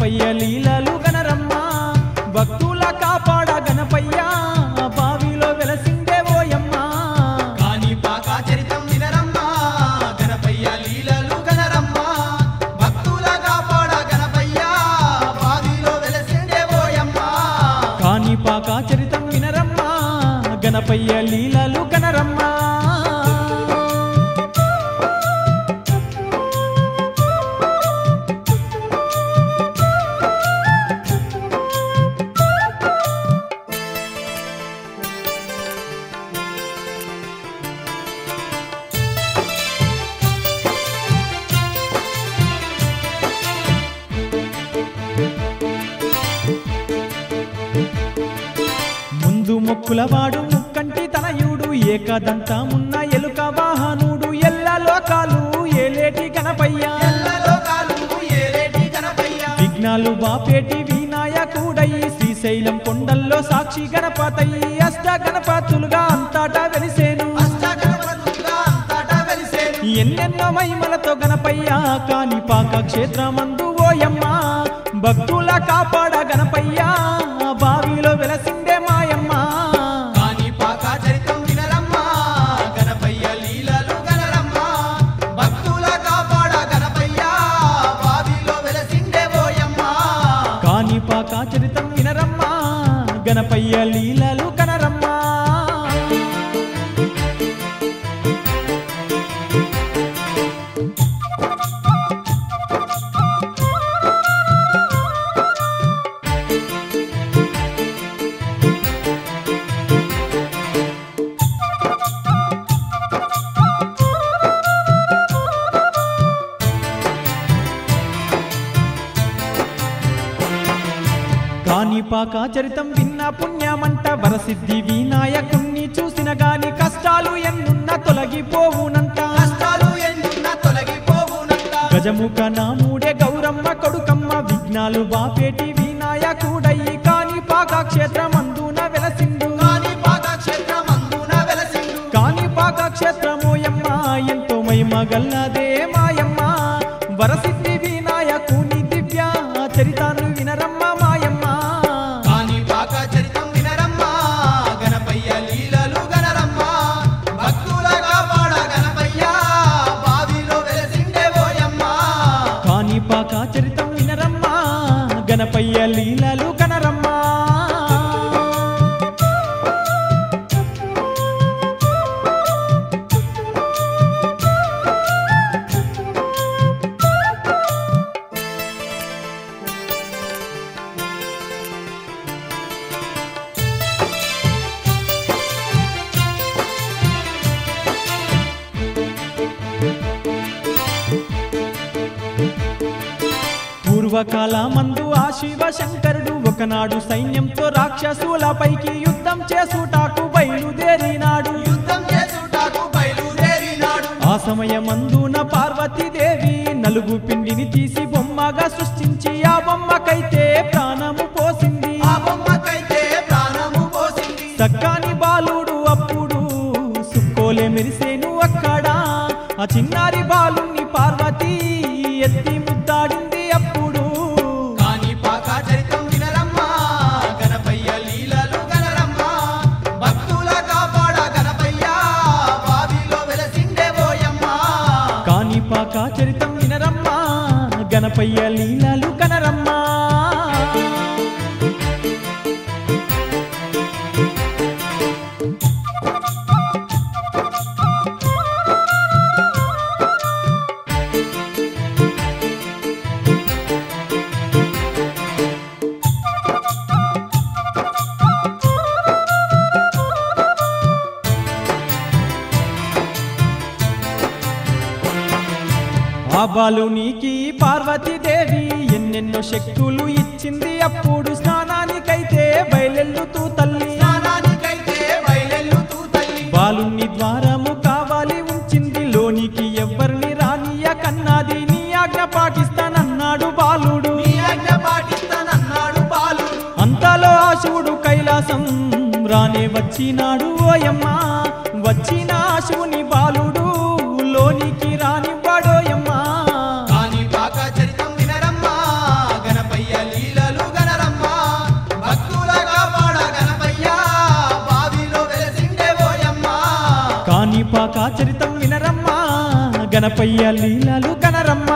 గణపయ్య లీలలు గనరమ్మ భక్తుల కాపాడ గణపయ్య బావిలో వెలసిందే ఓయమ్మ కాణిపాక చరితం వినరమ్మా గణపయ్య లీలలు గనరమ్మ భక్తుల కాపాడ గణపయ్య బావిలో వెలసిండే పోయమ్మ కాణిపాక చరితం వినరమ్మ గణపయ్య లీలలు గనరమ్మ ముందు మొక్కులవాడు ముక్కంటి తనయుడు ఏకదంతమున్న ఎలుక వాహనుడు ఎల్ల లోకాలు ఏలేటి గణపయ్య ఎల్ల లోకాలు ఏలేటి గణపయ్య విఘ్నాలు బాపేటి వినాయకుడయి శ్రీశైలం కొండల్లో సాక్షి గణపతయి అష్ట గణపతులుగా అంతటా వెలిసేను అష్ట గణపతులుగా అంతటా వెలిసేను ఎన్నెన్నో మహిమలతో గణపయ్య కాణిపాక క్షేత్రమందు ఓయమ్మ భక్తుల కాపాడ గణపయ్య బావిలో వెలసిందే మాయమ్మ కాణిపాక చరితం వినరమ్మా గణపయ్య లీలలు గనరమ్మ భక్తుల కాపాడ గణపయ్య బావిలో వెలసిండే పోయమ్మ కాణిపాక చరితం వినరమ్మ గణపయ్య లీలలు కనరమ్మ కాణిపాక చరితం విన్న పుణ్యమంట వరసిద్ధి వినాయకుణ్ణి చూసిన గాని కష్టాలు ఎన్నున్న తొలగిపోవునంట కష్టాలు ఎన్నున్న తొలగిపోవునంట గజముఖ నాముడే గౌరమ్మ కొడుకమ్మ విఘ్నాలు బాపేటి వినాయకుడయ్యి కాణిపాక క్షేత్రమందున వెలసిండు కాణిపాక క్షేత్రమందున వెలసిండు కాణిపాక క్షేత్రమోయమ్మ ఎంతో మహిమ గల్లదే మాయమ్మ వరసిద్ధి వినాయకుని దివ్య చరితాను వినరమ్మ మాయమ్మ కాణిపాక చరితం వినరమ్మా గణపయ్య లీలలు గనరమ్మా భక్తుల కాపాడ గణపయ్య బావిలో వెలసిండే పోయమ్మ కాణిపాక చరితం వినరమ్మ గణపయ్య లీలలు కనరమ్మ పూర్వకాల మందు ఆ శివ శంకరుడు ఒకనాడు సైన్యంతో రాక్షసులపైకి యుద్ధం చేసుటాకు బయలుదేరినాడు యుద్ధం చేసుటాకు బయలుదేరినాడు ఆ సమయమందున పార్వతీదేవి నలుగు పిండిని తీసి బొమ్మగా సృష్టించి ఆ బొమ్మకైతే ప్రాణము పోసింది ఆ బొమ్మకైతే ప్రాణము పోసింది సక్కాని బాలుడు అప్పుడు సుక్కోలే మెరిసేను అక్కడ ఆ చిన్నారి బాలుని పార్వతి ఎత్తి ముద్దాడింది అప్పుడు కాణిపాక చరితం వినరమ్మా గణపయ్య లీలలు గనరమ్మా భక్తుల కాపాడ గణపయ్య బావిలో వెలసిండే పోయమ్మ కాణిపాక చరితం వినరమ్మా గణపయ్య లీలలు కనరమ్మా ఆ బాలునికి పార్వతీదేవి ఎన్నెన్నో శక్తులు ఇచ్చింది అప్పుడు స్నానానికైతే బయలెల్లుతూ తల్లి స్నానానికైతే బయలెల్లుతూ తల్లి బాలుని ద్వారము కావాలి ఉంచింది లోనికి ఎవ్వరిని రానియ కన్నాది నీ ఆజ్ఞ పాటిస్తానన్నాడు బాలుడు నీ ఆజ్ఞ పాటిస్తానన్నాడు బాలుడు అంతలో ఆ శివుడు కైలాసం రానే వచ్చినాడు ఓయమ్మ వచ్చిన ఆ శివుని బాలుడు లోనికి రానివ్వడోయమ్మ కాణిపాక చరితం వినరమ్మా గణపయ్య చరితం వినరమ్మా గణపయ్య లీలలు కనరమ్మా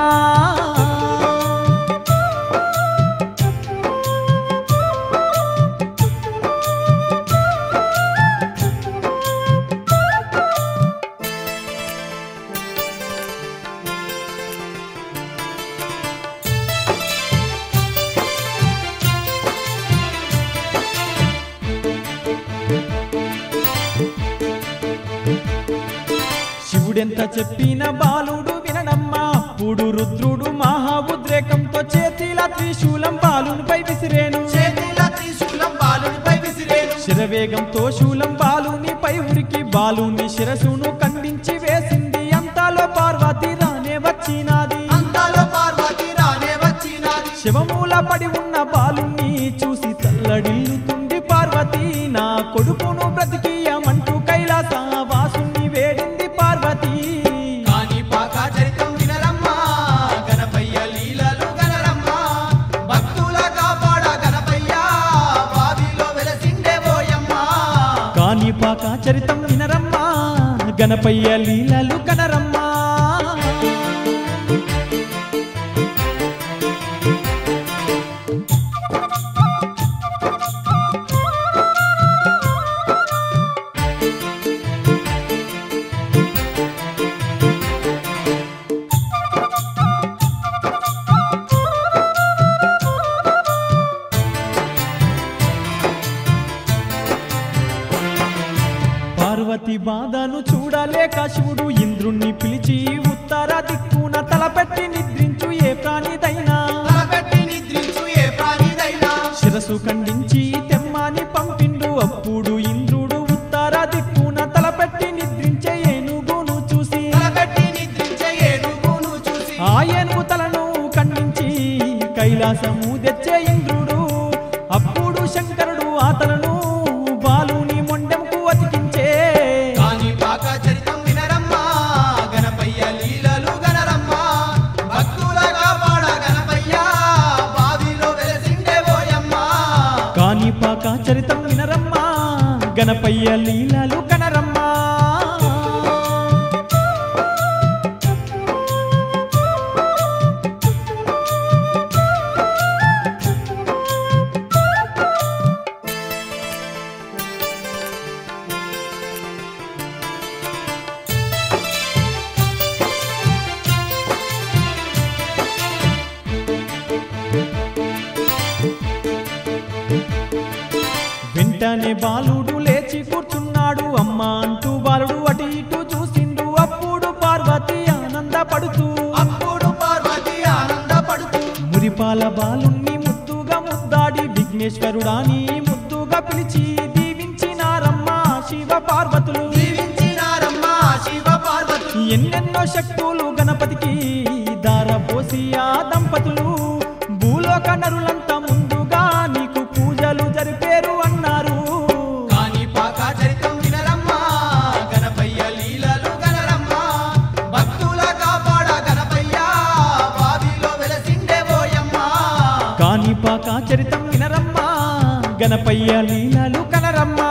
శివుడెంత చెప్పిన బాలుడు వినడమ్మా అప్పుడు రుద్రుడు మహా ఉద్రేకంతో చేతిల త్రిశూలం బాలునిపై విసిరేను చేతిల త్రిశూలం బాలునిపై విసిరేను శిరవేగంతో శూలం బాలునిపై ఉరికి బాలుని శిరసును ఖండించి వేసింది అంతాలో పార్వతి రానే వచ్చినాది అంతాలో పార్వతి రానే వచ్చినాది శివమూల పడి ఉన్న బాలుని చూసి తల్లడిల్లుతుంది పార్వతి నా కొడుకును బ్రతికియమంటూ కైలాస వాసుని వేడింది పార్వతి కాని పాక చరితం వినరమ్మా గణపయ్య లీలలు గనరమ్మా భక్తుల కాపాడ గణపయ్య బావిలో వెలసిండే పోయమ్మా కాని పాక చరితం వినరమ్మా గణపయ్య లీలలు కనరమ్మా పార్వతి బాధను చూడలేక శివుడు ఇంద్రుణ్ణి పిలిచి ఉత్తర దిక్కున తలపెట్టి నిద్రించు ఏ ప్రాణిదైనా తలపెట్టి నిద్రించు ఏ ప్రాణిదైనా శిరసు ఖండించి తెమ్మాని పంపిండు అప్పుడు ఇంద్రుడు ఉత్తర దిక్కున తలపెట్టి నిద్రించే ఏనుగును చూసి తలపెట్టి నిద్రించే ఏనుగును చూసి ఆ ఏనుగు తలను ఖండించి కైలాసము తెచ్చే ఇంద్రుడు అప్పుడు శంకరుడు ఆ తలను బాలుని మొండెంకు అతికించే కాని పాక చరితం వినరమ్మా గణపయ్య లీలలు గనరమ్మా భక్తుల కాపాడ గణపయ్య బావిలో వెలసిండే పోయమ్మా కాని పాక చరితం వినరమ్మా గణపయ్య లీలలు కనరమ్మా వెంటనే బాలుడు లేచి కూర్చున్నాడు అమ్మ అంటూ బాలుడు అటు ఇటు చూసిండు అప్పుడు పార్వతి ఆనందపడుతూ అప్పుడు పార్వతి ఆనందపడుతూ మురిపాల బాలుణ్ణి ముద్దుగా ముద్దాడి విఘ్నేశ్వరుడాని ముద్దుగా పిలిచి దీవించినారమ్మ శివ పార్వతులు దీవించినారమ్మా శివ పార్వతులు ఎన్నెన్నో శక్తులు గణపతికి దారపోసి ఆ దంపతులు భూలోక నరులంతా ముందుగా నీకు పూజలు జరిపేరు అన్నారు కాని పాక చరితం వినరమ్మా గణపయ్య లీలలు గనరమ్మా భక్తుల కాపాడ గణపయ్య బావిలో వెలసిండే పోయమ్మా కాణిపాక చరితం వినరమ్మా గణపయ్య లీలలు కనరమ్మా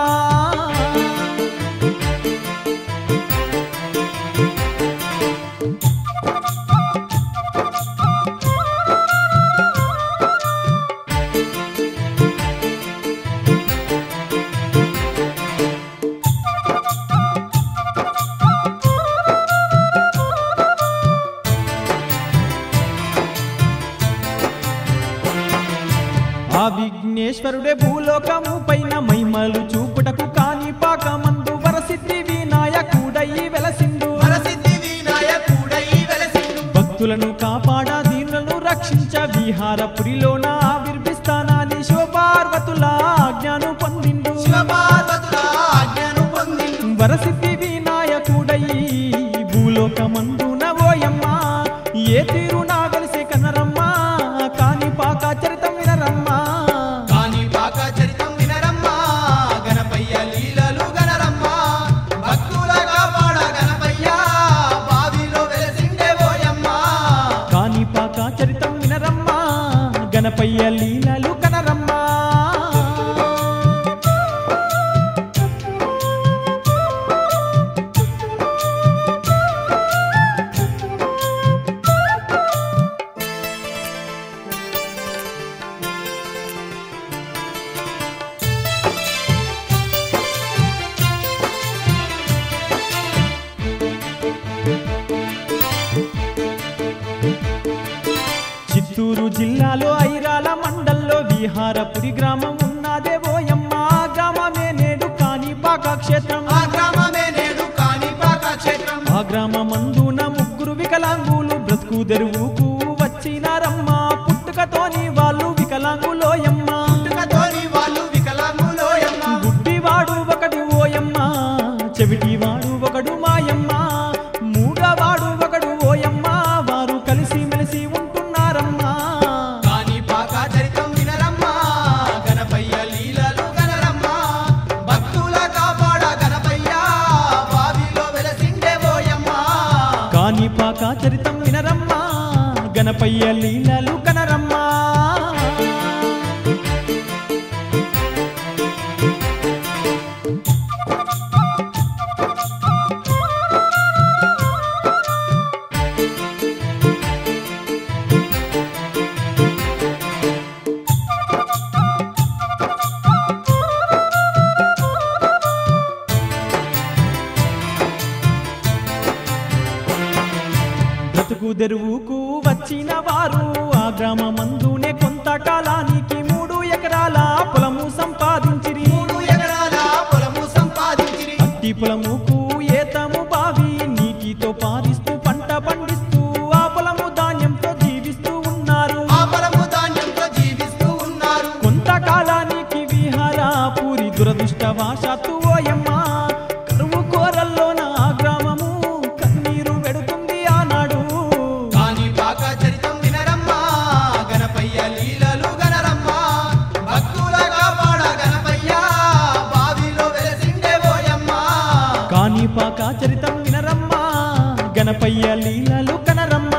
ఆ విఘ్నేశ్వరుడే భూలోకము పైన మహిమలు చూపుటకు కాణిపాక మందు వరసిద్ధి వినాయకుడై వెలసిండు వరసిద్ధి వినాయకుడై వెలసిండు భక్తులను కాపాడా దీనులను రక్షించ విహారపురిలోన ఆవిర్భిస్తానాని శివపార్వతుల ఆజ్ఞను పొందిండు శివపార్వతుల ఆజ్ఞను పొందిండు వరసిద్ధి వినాయకుడై భూలోకమందున ఓయమ్మ ఏ తీరు నా వెలిసే కనరమ్మా కాని పాక చరితం వినరమ్మా కాని పాక చరితం వినరమ్మా గణపయ్య లీలలు గనరమ్మా భక్తుల కాపాడ గణపయ్య బావిలో వెలసిండే పోయమ్మా కాని పాక చరితం వినరమ్మా గణపయ్య పురి గ్రామం ఉన్నదే ఓయమ్మ ఆ గ్రామమే నేడు కాని పాక క్షేత్రం ఆ గ్రామమే నేడు కాణిపాక క్షేత్రం ఆ గ్రామమందున ముగ్గురు వికలాంగులు బ్రతుకు తెరువుకు వచ్చినారమ్మ పుట్టుకతోని వాళ్ళు వికలాంగులోయమ్మ పుట్టుకతోని వాళ్ళు వికలాంగులోయమ్మ గుడ్డివాడు ఒకడు ఓయమ్మ చెవిటివాడు ఒకడు మాయమ్మ మూగవాడు ఒకడు ఓయమ్మ వారు కలిసి మెలిసి ఉంటున్నారమ్మా కాణిపాక చరితం వినరమ్మా గణపయ్య లీలలు గనరమ్మా భక్తుల కాపాడ గణపయ్య బావిలో వెలసిండే పోయమ్మా కాణిపాక చరితం వినరమ్మా గణపయ్య లీలలు కనరమ్మా బ్రతుకు తెరువుకు వచ్చిన వారు ఆ గ్రామమందునే కొంతకాలానికి మూడు ఎకరాల పొలము సంపాదించిరి మూడు ఎకరాల పొలము సంపాదించిరి అట్టి పొలముకు ఏతము బావి నీటితో పారిస్తూ పంట పండిస్తూ ఆ పొలము ధాన్యంతో జీవిస్తూ ఉన్నారు ఆ పొలము ధాన్యంతో జీవిస్తూ ఉన్నారు కొంతకాలానికి విహారాపురి దురదృష్టవాశాత్తు ఓయమ్మ కరువు కోరల్లోన ఆ గ్రామము కన్నీరు వెడుతుంది ఆనాడు కాణిపాక చరితం వినరమ్మా గణపయ్య లీలలు గనరమ్మా భక్తుల కాపాడ గణపయ్య బావిలో వెలసిండే పోయమ్మా కాణిపాక చరితం వినరమ్మా గణపయ్య లీలలు కనరమ్మా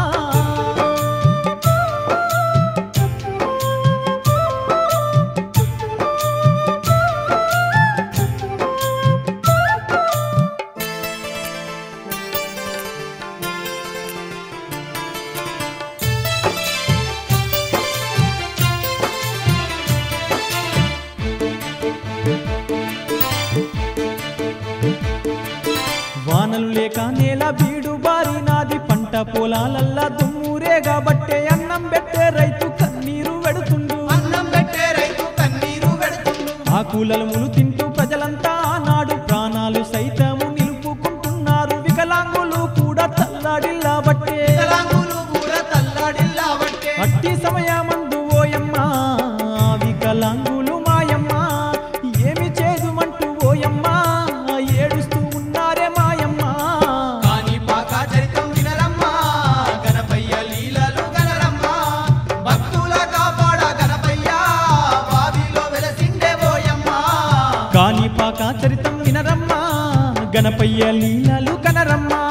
వానలు లేక నేల బీడు బారినాది పంట పొలాలల్లా దుమ్మురే కాబట్టే అన్నం పెట్టే రైతు కన్నీరు వెడుతుండు అన్నం పెట్టే రైతు కన్నీరు వెడుతుండు ఆకులములు తింటూ ప్రజలంతా ఆనాడు ప్రాణాలు సైతము నిలుపుకుంటున్నారు వికలాంగులు కూడా తల్లాడిల్లా బట్టే వికలాంగులు కూడా తల్లాడిల్లాబట్టే అట్టి సమయమందు ఓయమ్మ ఆ వికలాంగులు మాయమ్మ ఏమి చేదుమంటూ ఓయమ్మ ఏడుస్తూ ఉన్నారే మాయమ్మ కాణిపాక చరితం వినరమ్మా గణపయ్య లీలలు గనరమ్మా భక్తుల కాపాడ గణపయ్య బావిలో వెలసిండే పోయమ్మా కాణిపాక చరితం వినరమ్మా గణపయ్య లీలలు కనరమ్మా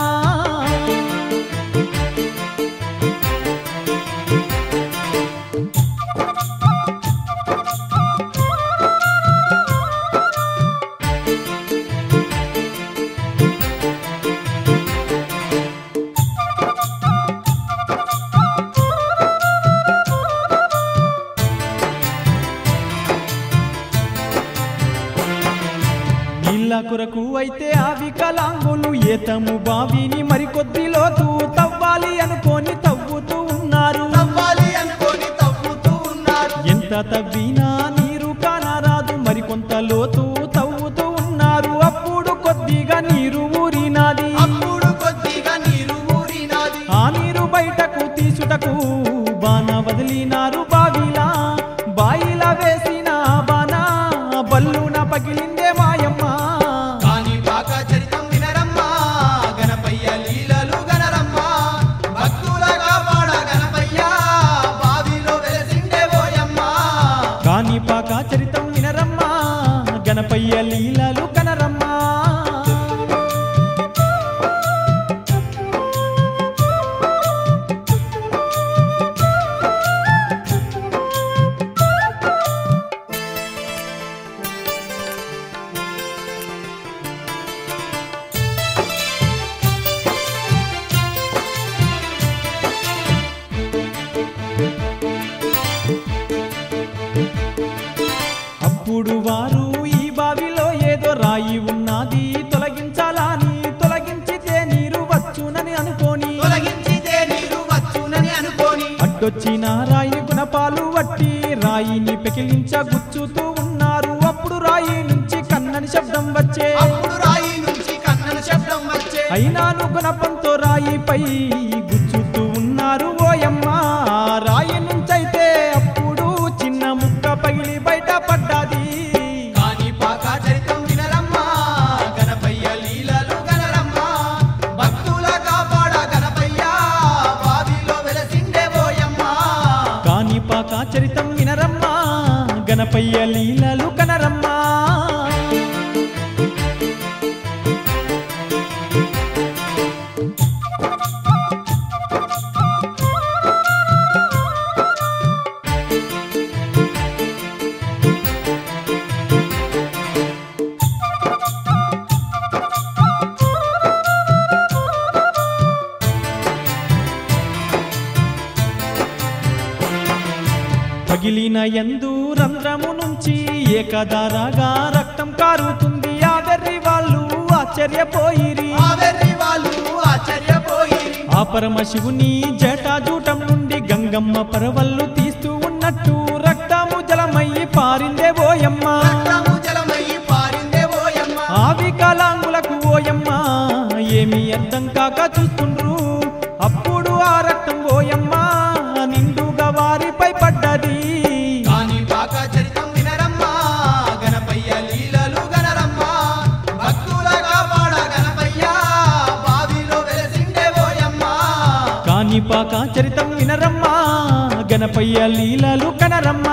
నీళ్ళ కొరకు అయితే ఆ వికలాంగులు ఏతము బావిని మరికొద్ది లోతు తవ్వాలి అనుకొని తవ్వుతూ ఉన్నారు తవ్వాలి అనుకొని తవ్వుతూ ఉన్నారు ఎంత తవ్వినా నీరు కానరాదు మరికొంత లోతు తవ్వుతూ ఉన్నారు అప్పుడు కొద్దిగా నీరు ఊరినాది అప్పుడు కొద్దిగా నీరు ఊరినాది ఆ నీరు బయటకు తీసుటకు బాణ వదిలినారు బావిలా బాయిలా వేసిన బాణ బల్లున పగిలిందే మాయమ్మ కాణిపాక చరితం వినరమ్మా గణపయ్య లీలలు గనరమ్మా భక్తుల కాపాడ గణపయ్య బావిలో వెలసిండే పోయమ్మా కాణిపాక చరితం వినరమ్మా గణపయ్య లీలలు కనరమ్మా అప్పుడు వారు ఈ బావిలో ఏదో రాయి ఉన్నది తొలగించాలని తొలగించితే నీరు వచ్చునని అనుకోని తొలగించితే నీరు వచ్చునని అనుకోని అడ్డొచ్చిన రాయిని గుణపాలు వట్టి రాయిని పెకిలించ గుచ్చుతూ ఉన్నారు అప్పుడు రాయి నుంచి కన్నని శబ్దం వచ్చే అప్పుడు రాయి నుంచి కన్నన శబ్దం వచ్చే అయినాను గుణపంతో రాయిపై గుచ్చుతూ ఉన్నారు ఓయమ్మ రాయి నుంచైతే అప్పుడు చిన్న ముక్క పగిలి బయట పడ్డది కాని పాక చరితం వినరమ్మా గణపయ్య లీలలు గనరమ్మా భక్తుల కాపాడ గణపయ్య బావిలో వెలసిండే పోయమ్మా కాని పాక చరితం వినరమ్మా గణపయ్య లీలలు కనరమ్మా పగిలిన ఎందు రంధ్రము నుంచి ఏకధారగా రక్తం కారుతుంది ఆ వెర్రి వాళ్ళు ఆశ్చర్యపోయిరి ఆ వెర్రి వాళ్ళు ఆశ్చర్యపోయిరి ఆ పరమశివుని జటాజూటం నుండి గంగమ్మ పరవళ్ళు తీస్తూ ఉన్నట్టు రక్తము జలమయ్యి పారిందే ఓయమ్మ రక్తము జలమయ్యి పారిందే పోయమ్మా ఆ వికలాంగులకు ఓయమ్మ ఏమి అర్థం కాక చూస్తుండ్రు అప్పుడు ఆ రక్తం ఓయమ్మ నిండుగా వారిపై పడ్డది కాని పాక చరితం వినరమ్మా గణపయ్య లీలలు గనరమ్మా భక్తుల కాపాడ గణపయ్య బావిలో వెలసిండే పోయమ్మా కాని పాక చరితం వినరమ్మా గణపయ్య లీలలు కనరమ్మా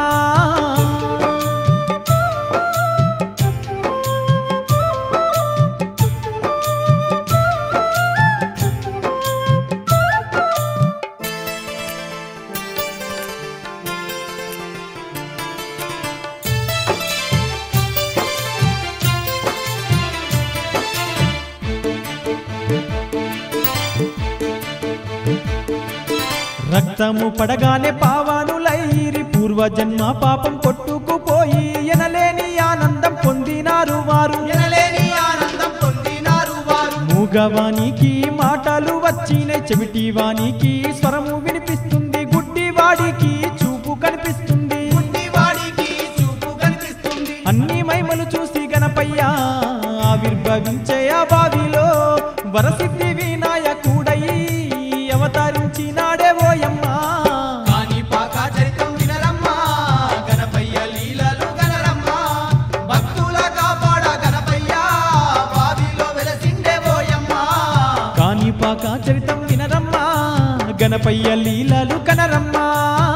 రక్తము పడగానే పావానులైరి పూర్వజన్మ పాపం కొట్టుకుపోయి ఎనలేని ఆనందం పొందినారు వారు ఎనలేని ఆనందం పొందినారు వారు మూగవానికి మాటలు వచ్చినాయి చెవిటివానికి స్వరము వినిపిస్తుంది గుడ్డివాడికి చూపు కనిపిస్తుంది గుడ్డివాడికి చూపు కనిపిస్తుంది అన్ని మైమలు చూసి గణపయ్య ఆవిర్భవించే ఆ బావిలో వరసిద్ధి వినాయకుడై అవతరించినాడే ఓయమ్మా కాని పాక చరితం వినరమ్మా గణపయ్య లీలలు గనరమ్మా భక్తుల కాపాడ గణపయ్య బావిలో వెలసిండే పోయమ్మా కాని పాక చరితం వినరమ్మా గణపయ్య లీలలు కనరమ్మా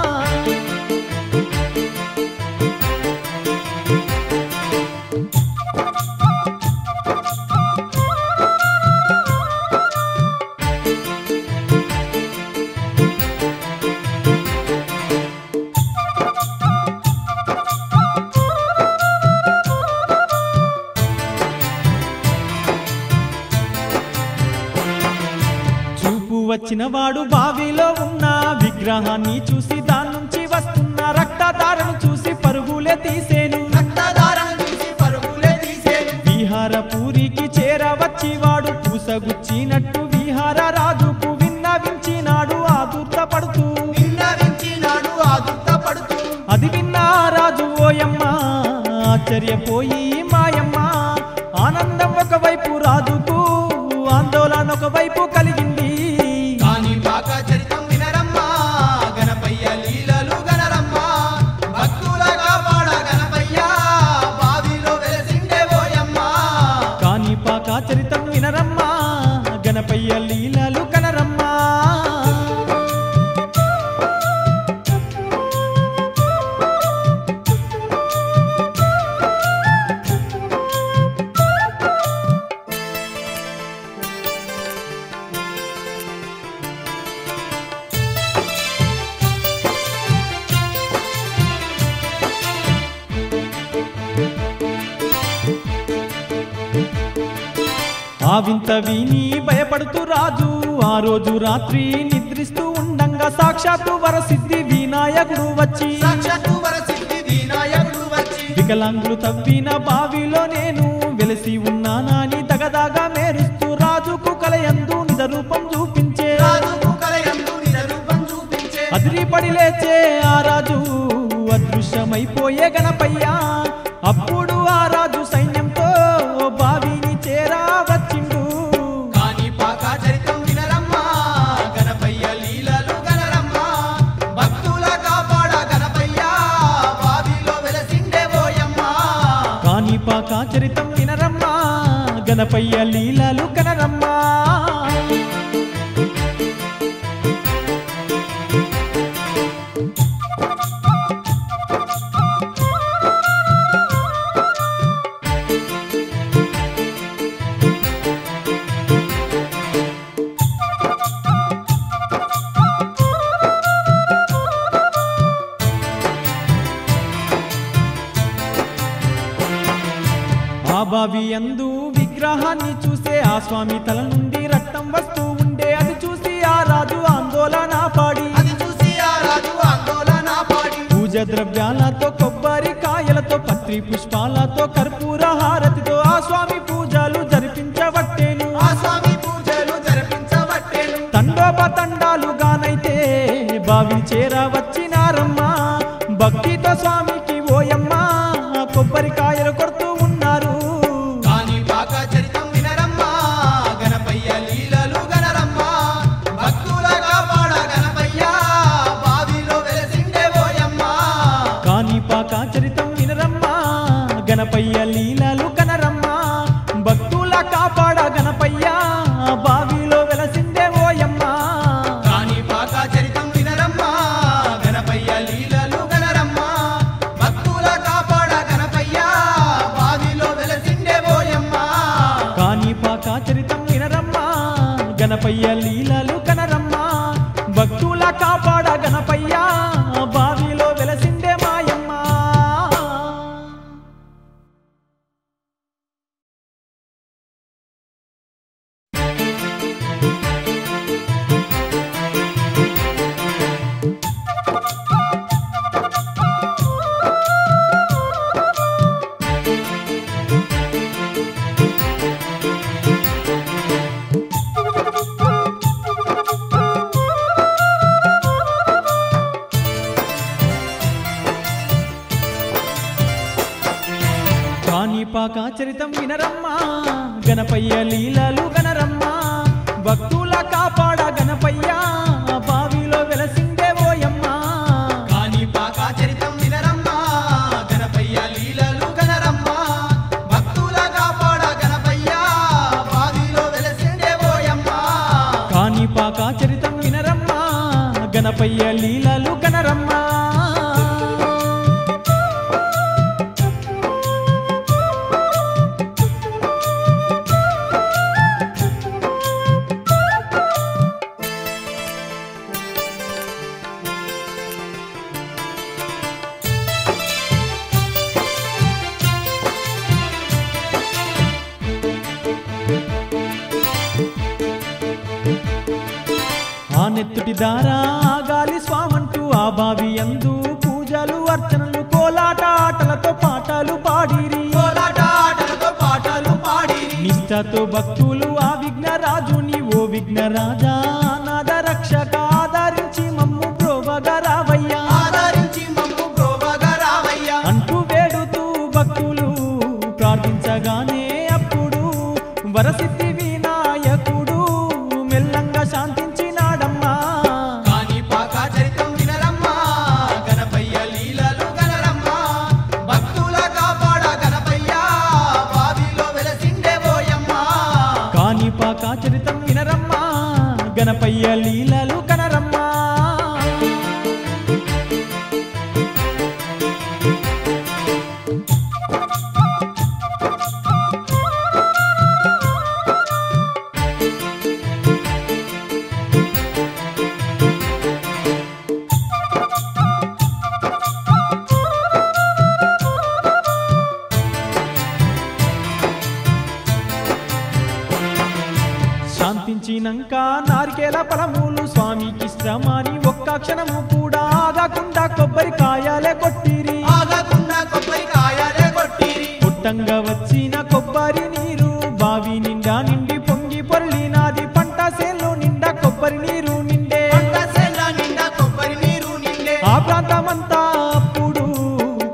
చూపు వచ్చిన వాడు బావిలో ఉన్న విగ్రహాన్ని చూసి దాని నుంచి వస్తున్న రక్తధారను చూసి పరుగులే తీసేను రక్తధారణ చూసి పరుగులే తీసేను విహారపూరికి చేరవచ్చి వాడు పూసగుచ్చినట్టు విహార రాజుకు విన్నవించినాడు ఆదుర్తపడుతూ విన్నవించినాడు ఆదుర్త పడుతూ అది విన్న రాజు ఓయమ్మ ఆశ్చర్యపోయి మాయమ్మ ఆనందం ఒకవైపు రాజుకు ఆందోళన ఒకవైపు కలిగింది కాని పాక చరితం వినరమ్మా గణపయ్య లీలలు గనరమ్మా భక్తుల కాపాడ గణపయ్య బావిలో వెలసిండే పోయమ్మా కాని పాక చరితం వినరమ్మా గణపయ్య లీలలు కనరమ్మా ఆ వింత విని భయపడుతూ రాజు ఆ రోజు రాత్రి నిద్రిస్తూ ఉండంగా సాక్షాత్తు వరసిద్ధి వినాయకుడు వచ్చి సాక్షాత్తు వరసిద్ధి వినాయకుడు వచ్చి వికలాంగులు తవ్విన బావిలో నేను వెలసి ఉన్నానని దగదాగా మేరుస్తూ రాజుకు కలయందు నిజ రూపం చూపించే రాజుకు కలయందు నిజ రూపం చూపించే అదిరిపడి లేచే ఆ రాజు అదృశ్యం అదృశ్యమైపోయే గణపయ్య అప్పుడు ఆ రాజు సైన్యంతో ఓ బావిని చేరా వచ్చిండు కాని పాక చరితం వినరమ్మా గణపయ్య లీలలు గనరమ్మా భక్తుల కాపాడ గణపయ్య బావిలో వెలసిండే పోయమ్మా కాణిపాక చరితం వినరమ్మా గణపయ్య లీలలు కనరమ్మా ఆ బావి అందు విగ్రహాన్ని చూసే ఆ స్వామి తల నుండి రక్తం వస్తూ ఉండే అది చూసి ఆ రాజు ఆందోళన పాడి అది చూసి ఆ రాజు ఆందోళన పాడి పూజ ద్రవ్యాలతో కొబ్బరి కాయలతో పత్రి పుష్పాలతో కర్పూర హారతితో ఆ స్వామి పూజలు జరిపించవట్టేను ఆ స్వామి పూజలు జరిపించబట్టేను తండోపతండాలుగానైతే బావి చేర వచ్చినారమ్మా భక్తితో స్వామికి ఓయమ్మా కొబ్బరికాయలు కొడుతూ ఉన్నారు కాని పాక చరితం వినరమ్మా గణపయ్య లీలలు గనరమ్మా భక్తుల కాపాడ గణపయ్య బావిలో వెలసిండే పోయమ్మా కాణిపాక చరితం వినరమ్మా గణపయ్య లీలలు కనరమ్మా భక్తుల కాపాడ గణపయ్య బావిలో వెలసిందే ఓయమ్మా కాని పాక చరితం వినరమ్మా గణపయ్య లీలలు గనరమ్మా భక్తుల కాపాడ గణపయ్య బావిలో వెలసిండే పోయమ్మా కాణిపాక చరితం వినరమ్మా గణపయ్య లీలలు కనరమ్మా భక్తుల కాపాడ గణపయ్య బావిలో వెలసిందే మాయమ్మా కాణిపాక చరితం వినరమ్మా గణపయ్య లీలలు గనరమ్మా భక్తుల కాపాడ గణపయ్య బావిలో వెలసిందే ఓయమ్మా కాని పాక చరితం వినరమ్మా గణపయ్య లీలలు గనరమ్మా భక్తుల కాపాడ గణపయ్య బావిలో వెలసిండే పోయమ్మా కాణిపాక చరితం వినరమ్మా గణపయ్య లీలలు గనరమ్మా ఆ నెత్తుటి దారా గాలి స్వామంటూ ఆ బావి అందు పూజలు అర్చనలు కోలాట ఆటలతో పాటలు పాడిరి కోలాట ఆటలతో పాటలు పాడి నిష్ఠతో భక్తులు ఆ విఘ్నరాజుని ఓ విఘ్నరాజా నాద రక్షక ఆదరించి మమ్ము ప్రోవగరావయ్యా ఆదరించి మమ్ము ప్రోభగా రావయ్యా అంటూ వేడుతూ భక్తులు ప్రార్థించగానే అప్పుడు వరసిద్ధి వినాయకుడు మెల్లంగా శాంతించినాడమ్మా కాని పాక చరితం వినరమ్మా గణపయ్య లీలలు గనరమ్మా భక్తుల కాపాడ గణపయ్య బావిలో వెలసిండే పోయమ్మా కాణిపాక చరితం వినరమ్మా గణపయ్య లీలలు కనరమ్మా శాంతించినంక నారికేల ఫలములు స్వామికి శ్రమాని ఒక్క క్షణము కూడా ఆగకుండా కొబ్బరికాయలే కొట్టిరి ఆగకుండా కొబ్బరికాయలే కొట్టిరి పుట్టంగా వచ్చిన కొబ్బరి నీరు బావి నిండా నిండి పొంగి పొర్లినాది పంట సేల్లో నిండా కొబ్బరి నీరు నిండే పంట సేల నిండా కొబ్బరి నీరు నిండే ఆ ప్రాంతమంతా అప్పుడు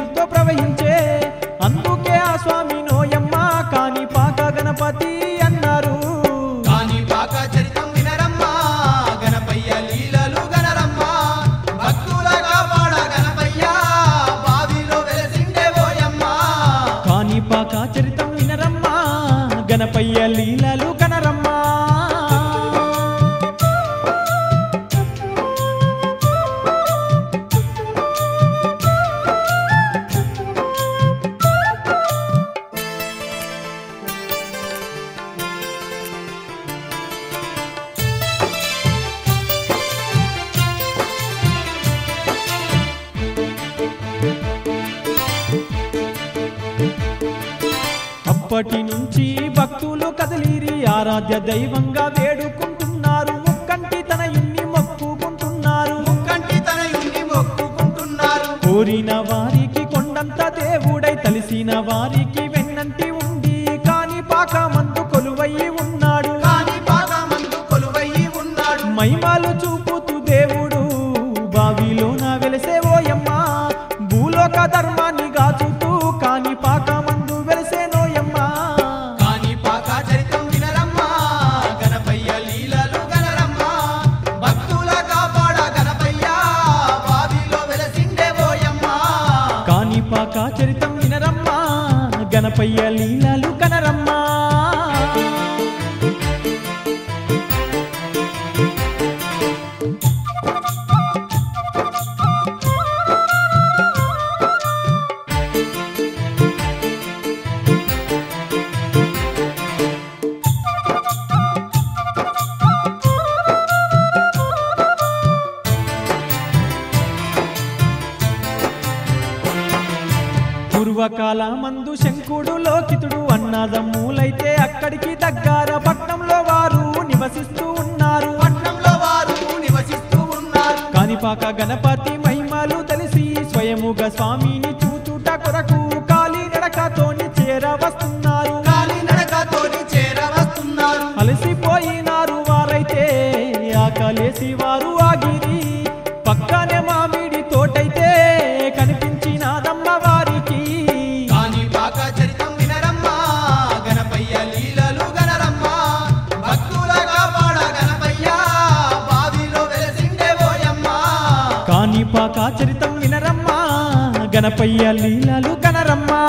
నీటితో ప్రవహించే అందుకే ఆ స్వామి నోయమ్మ కాని పాక గణపతి అన్నారు కాని పాక చరితం వినరమ్మా గణపయ్య లీలలు గనరమ్మా భక్తులగా పాడ గణపయ్య బావిలో వెలసిండే పోయమ్మా కాని పాక చరితం వినరమ్మా గణపయ్య లీలలు కనరమ్మా అప్పటి నుంచి భక్తులు కదిలిరి ఆరాధ్య దైవంగా వేడుకుంటున్నారు ముక్కంటి తన ఇన్ని మొక్కుకుంటున్నారు ముక్కంటి తనయుణ్ణి మొక్కుకుంటున్నారు కోరిన వారికి కొండంత దేవుడై తలిసిన వారికి వెన్నంటి ఉండి కాని పాక మందు కొలువయి ఉన్నాడు కాని పాక మందు కొలువయ్యి ఉన్నాడు మైమాలు చూపుతూ దేవుడు బావిలోన వెలిసే ఓయమ్మ భూలోక ధర్మాన్ని గాచుతూ కాని పాక మందు వెలిసే నోయమ్మ కాని పాక చరితం వినరమ్మా గణపయ్య లీలలు గనరమ్మా భక్తుల కాపాడ గణపయ్య బావిలో వెలసిండే పోయమ్మా కాని పాక చరితం వినరమ్మా గణపయ్య లీలలు కనరమ్మా పూర్వకాల మందు శంకుడు లోకితుడు అన్నదమ్ములైతే అక్కడికి దగ్గర పట్నంలో వారు నివసిస్తూ ఉన్నారు పట్నంలో వారు నివసిస్తూ ఉన్నారు కానిపాక గణపతి మహిమలు తెలిసి స్వయముగా స్వామిని చూచుట కొరకు కాలి నడకతోని చేర వస్తున్నారు కాలి నడకతోని చేర వస్తున్నారు అలసిపోయినారు వారైతే ఆకలేసి వారు ఆగిరి పక్కనే మామిడి తోటైతే కనిపించినాదమ్మ వారికి కాని పాక చరితం వినరమ్మా గణపయ్య లీలలు గనరమ్మా భక్తుల కాపాడ గణపయ్య బావిలో వెలసిండే పోయమ్మా కానిపాక చరితం వినరమ్మా గణపయ్య లీలలు కనరమ్మా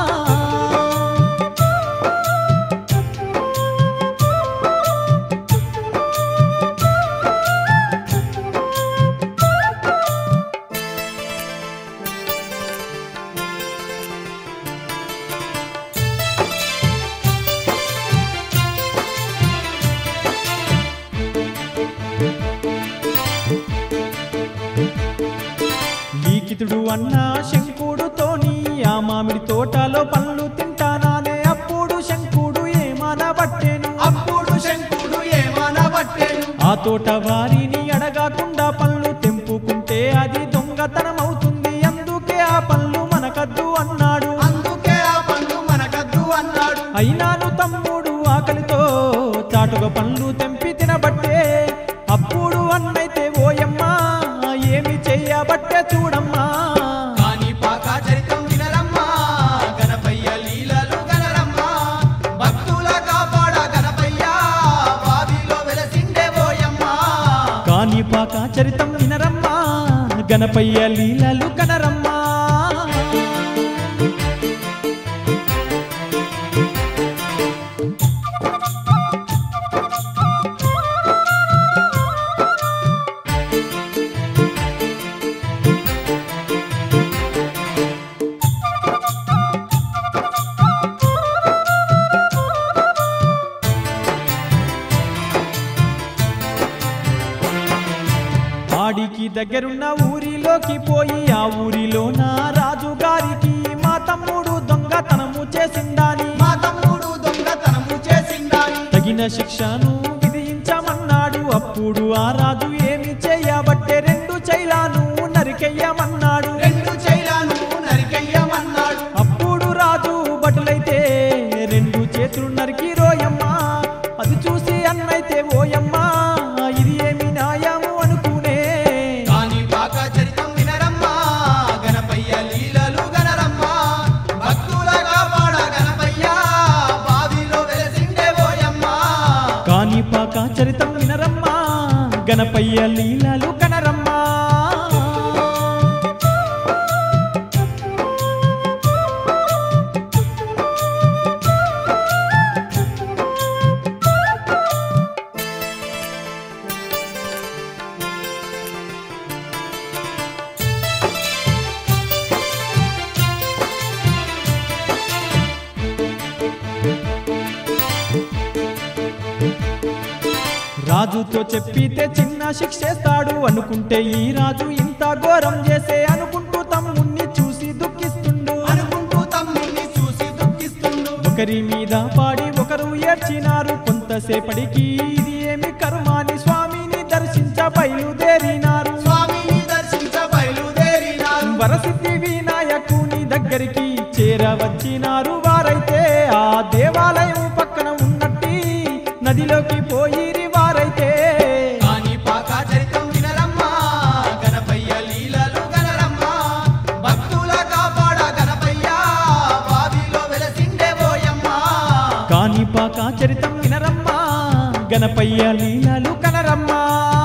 లీకితుడు అన్న శంకుడుతోని ఆ మామిడి తోటలో పళ్ళు తింటానానే అప్పుడు శంకుడు ఏమనబట్టేను అప్పుడు శంకుడు ఏమనబట్టేను ఆ తోట వారిని అడగకుండా పళ్ళు తెంపుకుంటే అది దొంగతనం అవుతుంది అందుకే ఆ పళ్ళు మనకద్దు అన్నాడు అందుకే ఆ పండు మనకద్దు అన్నాడు అయినాను తమ్ముడు ఆకలితో చాటుగా పళ్ళు తెంపి తినబట్టే అప్పుడు అన్నైతే ఓయమ్మా ఏమి చెయ్యబట్టే చూడమ్మా కాని పాక చరితం వినరమ్మా గణపయ్య లీలలు గనరమ్మా భక్తుల కాపాడ గణపయ్య బావిలో వెలసిండే పోయమ్మా కాని పాక చరితం వినరమ్మా గణపయ్య లీలలు కనరమ్మా ఆడికి దగ్గరున్న ఊరిలోకి పోయి ఆ ఊరిలో నా రాజుగారికి మా తమ్ముడు దొంగతనము చేసిందాని మా తమ్ముడు దొంగతనము చేసిండాని తగిన శిక్షను విధించమన్నాడు అప్పుడు ఆ రాజు ఏమి చేయబట్టే రెండు చైలాను నరికెయ్యమన్నాడు రెండు చైలాను నరికెయ్యమన్నాడు అప్పుడు రాజు బటులైతే రెండు చేతులు నరికి రోయమ్మా అది చూసి అన్నైతే ఓయమ్మా ఇది ఏమి న్యాయము అనుకునే కాని పాక చరితం వినరమ్మా గణపయ్య లీలలు గన గణపయ్య లీలలు కనరమ్మా రాజుతో చెప్పితే చిన్న శిక్షేస్తాడు అనుకుంటే ఈ రాజు ఇంత ఘోరం చేసే అనుకుంటూ తమ్ముణ్ణి చూసి దుఃఖిస్తుండు అనుకుంటూ తమ్ముణ్ణి చూసి దుఃఖిస్తుండు ఒకరి మీద పాడి ఒకరు ఏడ్చినారు కొంతసేపటికి ఇది ఏమి కర్మాని స్వామిని దర్శించ బయలుదేరినారు స్వామిని దర్శించ బయలుదేరినారు వరసిద్ధి వినాయకుని దగ్గరికి చేరవచ్చినారు వారైతే ఆ దేవాలయం పక్కన ఉన్నట్టి నదిలోకి పోయిరి వారైతే కాని పాక చరితం వినరమ్మా గణపయ్య లీలలు గనరమ్మా భక్తుల కాపాడ గణపయ్య బావిలో వెలసిండే పోయమ్మా కాణిపాక చరితం వినరమ్మా గణపయ్య లీలలు కనరమ్మా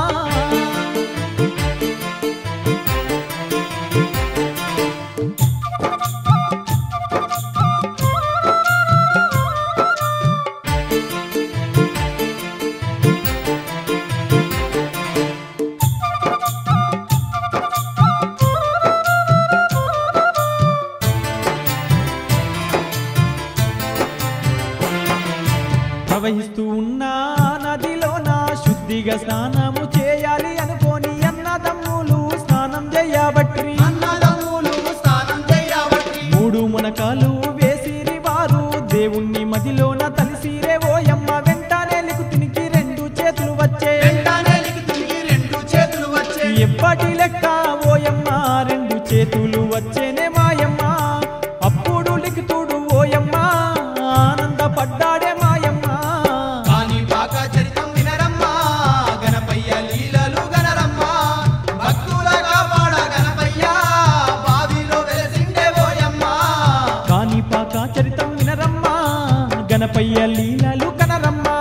ప్రవహిస్తూ ఉన్న నదిలోన శుద్ధిగా స్నానము చేయాలి అనుకోని అన్నదమ్ములు స్నానం చేయబట్టి అన్నదమ్ములు స్నానం చేయబట్టి మూడు మునకాలు వేసిరి వారు దేవుణ్ణి మదిలోన తలిసిరే ఓయమ్మ వెంటనే లికుతినికి రెండు చేతులు వచ్చే వెంటనే లిఖితునికి రెండు చేతులు వచ్చే ఎప్పటి లెక్క ఓయమ్మ రెండు చేతులు వచ్చేనే మాయమ్మ అప్పుడు లిఖితుడు ఓయమ్మ ఆనందపడ్డాడే మాయమ్మ కాని పాక చరితం వినరమ్మా గణపయ్య లీలలు గనరమ్మా భక్తుల కాపాడ గణపయ్య బావిలో వెలసిండే పోయమ్మా కాణిపాక చరితం వినరమ్మా గణపయ్య లీలలు కనరమ్మా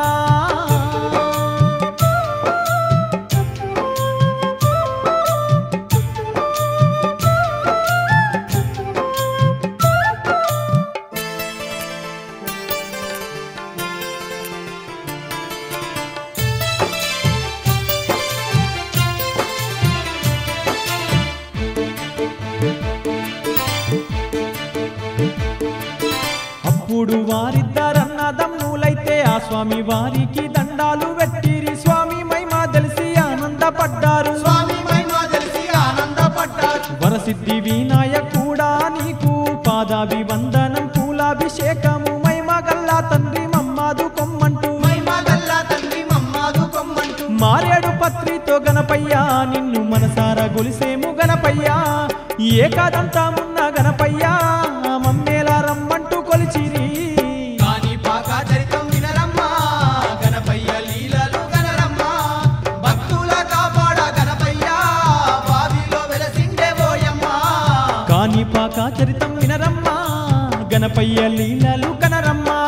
అప్పుడు వారిద్దరన్నదమ్ములైతే ఆ స్వామి వారికి దండాలు వెట్టిరి స్వామి మహిమ తెలిసి ఆనందపడ్డారు స్వామి మహిమ తెలిసి ఆనందపడ్డారు వరసిద్ధి వినాయకుడా నీకు పాదాభివందనం పూలాభిషేకము మహిమ గల్లా తండ్రి మమ్మాదు కొమ్మంటూ మహిమ గల్లా తండ్రి మమ్మాదు కొమ్మంటూ మారేడు పత్రితో గణపయ్య నిన్ను మనసారా గొలిసేము గణపయ్య ఏకాదంతమున్న గణపయ్య మమ్మేలా రమ్మంటూ కొలిచిరి కాని పాక చరితం వినరమ్మా గణపయ్య లీలలు గనరమ్మా భక్తుల కాపాడ గణపయ్య బావిలో వెలసిండే పోయమ్మా కాణిపాక చరితం వినరమ్మా గణపయ్య లీలలు కనరమ్మా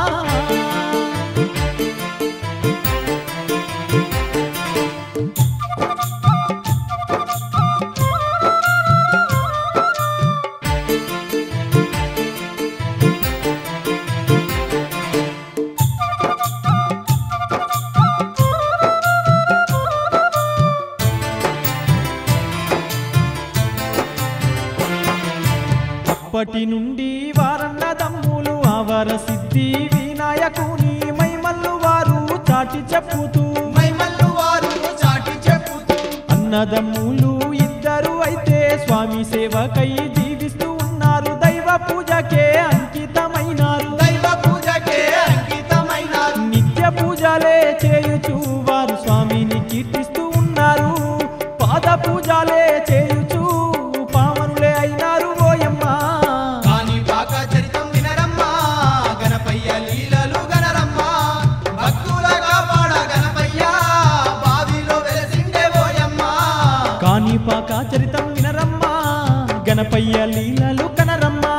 అప్పటి నుండి వారన్నదమ్ములు అవర సిద్ధి వినాయకుని మైమల్లు వారు చాటి చెప్పుతూ మైమల్లు వారు చాటి చెప్పుతూ అన్నదమ్ములు ఇద్దరు అయితే స్వామి సేవకై జీవిస్తూ ఉన్నారు దైవ పూజకే అంకితమైనారు దైవ పూజకే అంకితమైనారు నిత్య పూజలే చేయుచు వారు స్వామిని కీర్తిస్తూ ఉన్నారు పాద పూజలే చేయుచు పావనులే అయినారు ఓయమ్మ కాని పాక చరితం వినరమ్మా గణపయ్య లీలలు గనరమ్మా భక్తుల కాపాడ గణపయ్య బావిలో వెలసిండే పోయమ్మా కాణిపాక చరితం వినరమ్మా గణపయ్య లీలలు కనరమ్మా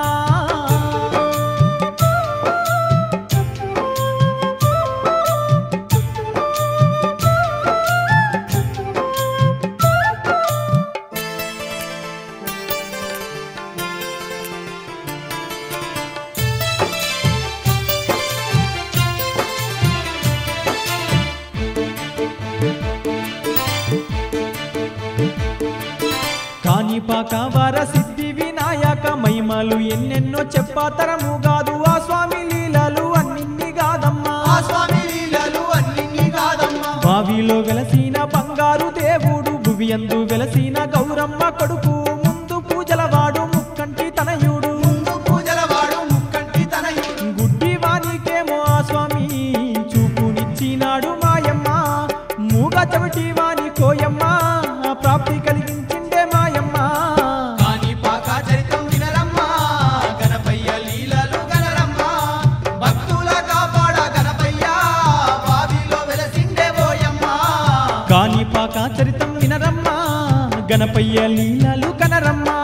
మహిమలు ఎన్నెన్నో చెప్పాతరము కాదు ఆ స్వామి లీలలు అన్నిన్ని కాదమ్మా ఆ స్వామి లీలలు అన్నింటి కాదమ్మా బావిలో వెలసిన బంగారు దేవుడు భువియందు వెలసిన గౌరమ్మ కొడుకు ముందు పూజలవాడు ముక్కంటి తనయుడు ముందు పూజల వాడు ముక్కంటి తనయుడు గుడ్డి వానికేమో ఆ స్వామి చూపునిచ్చినాడు మాయమ్మ మూగ చెవిటి వాని కోయమ్మ ప్రాప్తి కలిగించిండే మాయమ్మ కాని పాక చరితం వినరమ్మా గణపయ్య లీలలు గనరమ్మా భక్తుల కాపాడ గణపయ్య బావిలో వెలసిండే పోయమ్మా కాని పాక చరితం వినరమ్మా గణపయ్య లీలలు కనరమ్మా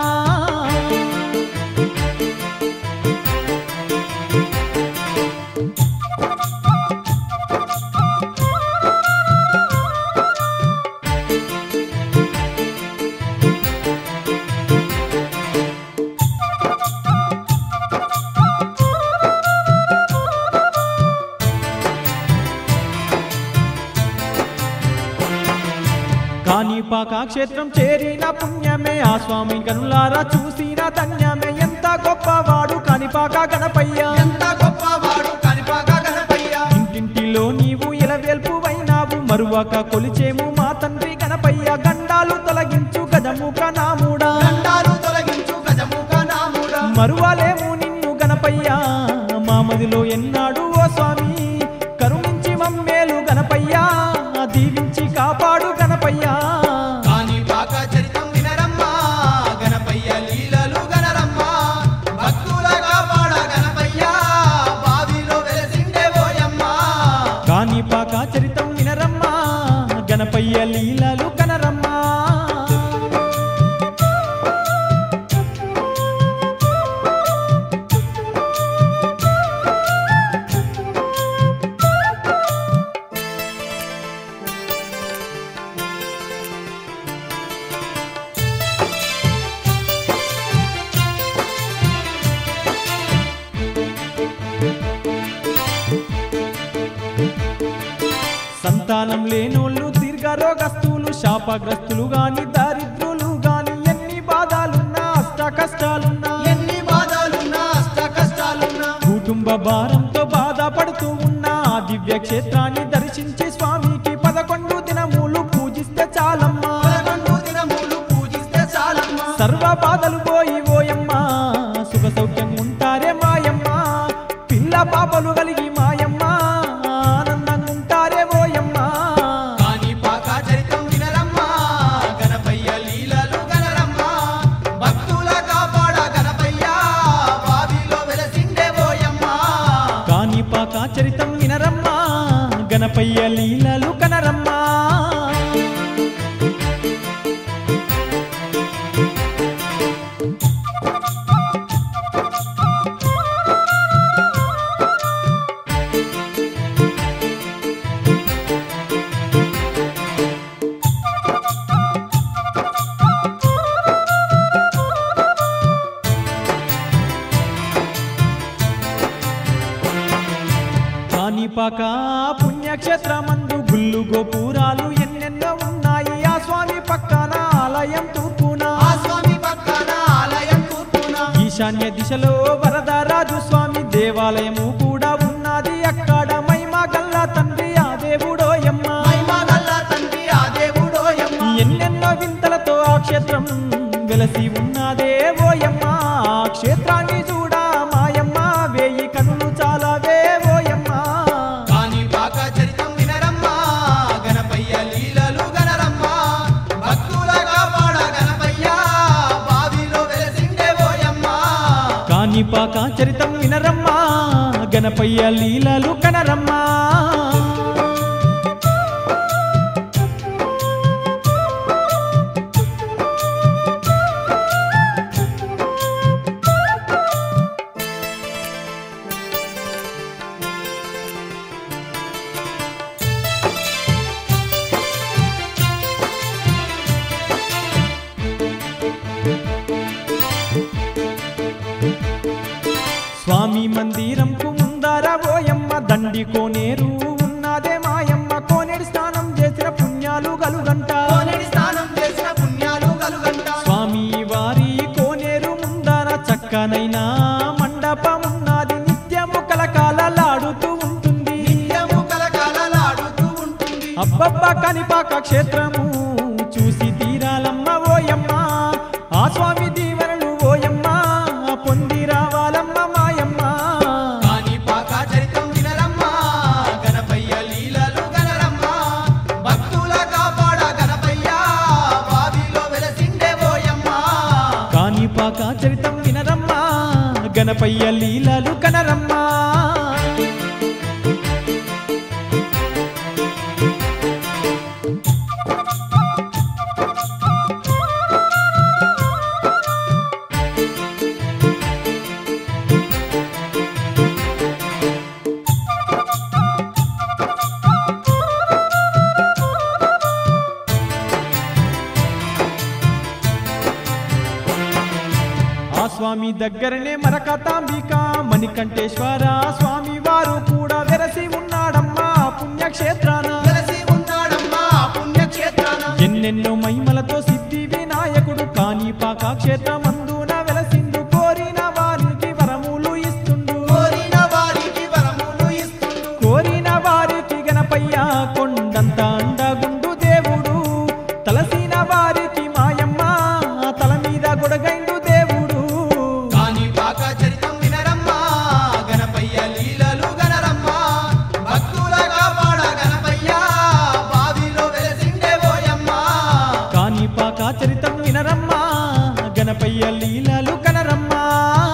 కాణిపాక క్షేత్రం చేరిన పుణ్యమే ఆ స్వామి కనులారా చూసిన ధన్యమే ఎంత గొప్పవాడు కాణిపాక గణపయ్య ఎంత గొప్పవాడు కనిపాక గణపయ్య ఇంటింటిలో నీవు ఇలవేల్పు వైనావు మరువక కొలిచేము మా తండ్రి గణపయ్య గండాలు తొలగించు గజముఖ నాముడా దండాలు తొలగించు గజముఖ నాముడా మరువలేము నిన్ను గణపయ్య మామదిలో ఎన్నాడు ఓ స్వామి కరుణించి మమ్మేలు గణపయ్య దీవించి కాపాడు గణపయ్య కాని పాక చరితం వినరమ్మా గణపయ్య లీలలు గనరమ్మా భక్తుల కాపాడ గణపయ్య బావిలో వెలసిండే పోయమ్మా కాణిపాక చరితం వినరమ్మా గణపయ్య లీలలు కనరమ్మా సంతానం లేనోళ్ళు దీర్ఘరోగస్తులు శాపగ్రస్తులు గాని దారిద్రులు గాని ఎన్ని బాధలున్నా అష్ట కష్టాలున్నా ఎన్ని బాధలున్నా అష్ట కష్టాలున్నా కుటుంబ భారంతో బాధపడుతూ ఉన్న ఆ దివ్య క్షేత్రాన్ని దర్శించి స్వామికి పదకొండు దినములు పూజిస్తే చాలమ్మా పదకొండు దినములు పూజిస్తే చాలమ్మా సర్వ బాధలు పోయి ఓయమ్మ సుఖ సౌఖ్యం ఉంటారే మాయమ్మ పిల్ల పాపలు కలిగి మాయమ్మ ఆనందంగా ఉంటారే ఓయమ్మ కాని పాక చరితం వినరమ్మా గణపయ్య లీలలు గనరమ్మా భక్తుల కాపాడ గణపయ్య బావిలో వెలసిండే పోయమ్మా కాణిపాక చరితం వినరమ్మా గణపయ్య లీలలు కనరమ్మా కాణిపాక పుణ్యక్షేత్రమందు గుళ్ళు గోపురాలు ఎన్నెన్నో ఉన్నాయి ఆ స్వామి పక్కన ఆలయం తూర్పున ఆ స్వామి పక్కన ఆలయం తూర్పున ఈశాన్య దిశలో వరదరాజు స్వామి దేవాలయము కూడా ఉన్నది అక్కడ మైమా గల్లా తండ్రి ఆ దేవుడోయమ్మ మహిమ గల్ల తండ్రి ఆ దేవుడోయమ్మ ఎన్నెన్నో వింతలతో ఆ క్షేత్రం వెలసి ఉన్నదే ఓయమ్మ ఆ క్షేత్రాన్ని చూడా మాయమ్మ వేయి కనులు చాలావే ఓయమ్మ కాని పాక చరితం వినరమ్మా గణపయ్య లీలలు గనరమ్మా భక్తుల కాపాడ గణపయ్య బావిలో వెలసిండే పోయమ్మా కాణిపాక చరితం వినరమ్మా గణపయ్య లీలలు కనరమ్మా స్వామి మందిరంకు ముందర ఓయమ్మ దండి కోనేరు ఉన్నదే మాయమ్మ కోనేరు స్నానం చేసిన పుణ్యాలు గలుగంట కోనేటి స్నానం చేసిన పుణ్యాలు కలుగంట స్వామి వారి కోనేరు ముందర చక్కన ఎక్కడనైనా మండపమున్నది నిత్యము కలకాలలాడుతూ ఉంటుంది నిత్యము కలకాలలాడుతూ ఉంటుంది అబ్బబ్బ కనిపాక క్షేత్రము చూసి తీరాలమ్మ ఓయమ్మ ఆ స్వామి దీవెనలు ఓయమ్మ పొంది రావాలమ్మ మాయమ్మ కాణిపాక చరితం వినరమ్మా గణపయ్య లీలలు గనరమ్మ భక్తుల కాపాడ గణపయ్య బావిలో వెలసిండే ఓయమ్మ కాణిపాక చరితం వినరమ్మా గణపయ్య లీలలు కనరమ్మా ఆ స్వామి దగ్గరనే మరకతాంబిక మణికంఠేశ్వర స్వామి వారు కూడా వెరసి ఉన్నాడమ్మా పుణ్యక్షేత్రాన వెలసి ఉన్నాడమ్మా పుణ్యక్షేత్రాన ఎన్నెన్నో మహిమలతో సిద్ధి వినాయకుడు కాణిపాక క్షేత్రమందున వెలసిండు కోరిన వారికి వరములు ఇస్తుండు కోరిన వారికి వరములు ఇస్తుండు కోరిన వారికి గణపయ్య కొండంత అండగుండు దేవుడు తలసిన వారికి మాయమ్మ తల మీద గొడగైండు దేవుడు కాణిపాక చరితం వినరమ్మా గణపయ్య లీలలు గనరమ్మా భక్తుల కాపాడ గణపయ్య బావిలో వెలసిండే ఓయమ్మ కాణిపాక చరితం వినరమ్మా గణపయ్య లీలలు కనరమ్మా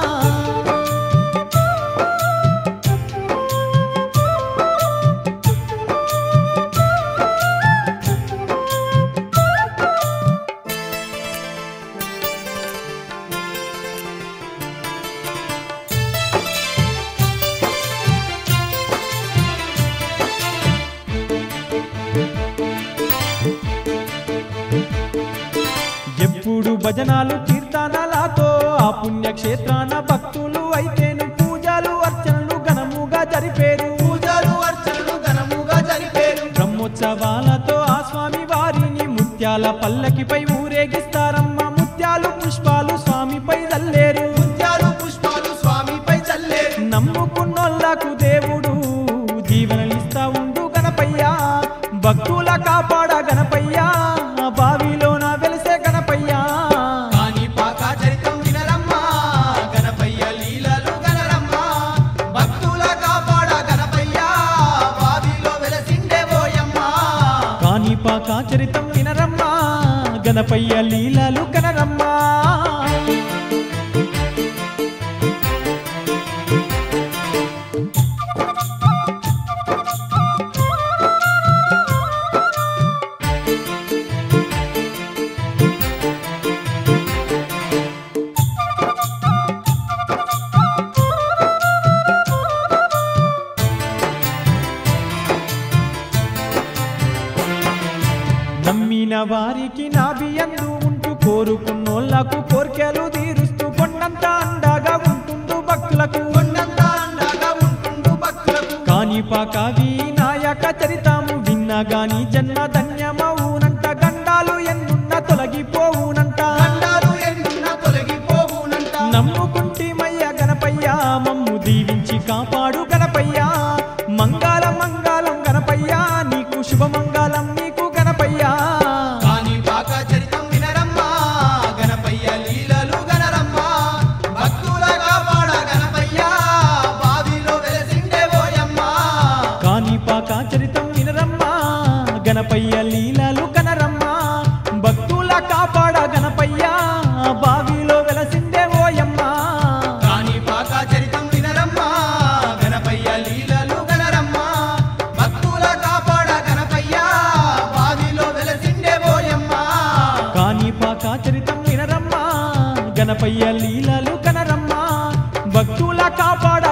ఎప్పుడు భజనాలు కీర్తనలతో ఆ పుణ్యక్షేత్రాన భక్తులు అయితేను పూజలు అర్చనలు ఘనముగా జరిపేరు పూజలు అర్చనలు ఘనముగా జరిపేరు బ్రహ్మోత్సవాలతో ఆ స్వామి వారిని ముత్యాల పల్లకిపై ఊరేగిస్తారమ్మ ముత్యాలు పుష్పాలు స్వామిపై చల్లేరు ముత్యాలు పుష్పాలు స్వామిపై చల్లేరు నమ్ముకున్నోళ్ళకు దేవుడు జీవనలిస్తా ఉండు గణపయ్య భక్తుల కాపాడ గణపయ్య బావిలోన వెలిసే గణపయ్య కాణిపాక చరితం వినరమ్మా గణపయ్య లీలలు గనరమ్మా భక్తుల కాపాడ గణపయ్య బావిలో వెలసిండే ఓయమ్మ కాణిపాక చరితం వినరమ్మా గణపయ్య లీలలు కనరమ్మా నమ్మిన వారికి నాభియందు ఉంటూ కోరుకున్నోళ్లకు కోర్కెలు తీరుస్తూ కొండంత అండగా ఉంటుండు భక్తులకు కొండంత అండగా ఉంటుండు భక్తులకు కాణిపాక వినాయక చరితము విన్నా గాని జన్మ ధన్యమవునంట గండాలు ఎన్నున్న తొలగిపోవునంట గండాలు ఎన్నున్న తొలగిపోవునంట నమ్ముకుంటిమయ్య గణపయ్య మమ్ము దీవించి కాపాడు గణపయ్య మంగళ మంగళం గణపయ్య నీకు శుభమంగళం నీకు గణపయ్య కాణిపాక చరితం వినరమ్మా గణపయ్య లీలలు గనరమ్మా భక్తుల కాపాడ గణపయ్య బావిలో వెలసిండే ఓయమ్మ కాణిపాక చరితం వినరమ్మా గణపయ్య లీలలు కనరమ్మా భక్తుల కాపాడ గణపయ్య బావిలో వెలసిందే ఓయమ్మ కాణిపాక చరితం వినరమ్మా గణపయ్య లీలలు గనరమ్మా భక్తుల కాపాడ గణపయ్య బావిలో వెలసిండే ఓయమ్మ కాణిపాక చరితం వినరమ్మా గణపయ్య లీలలు కనరమ్మా భక్తుల కాపాడ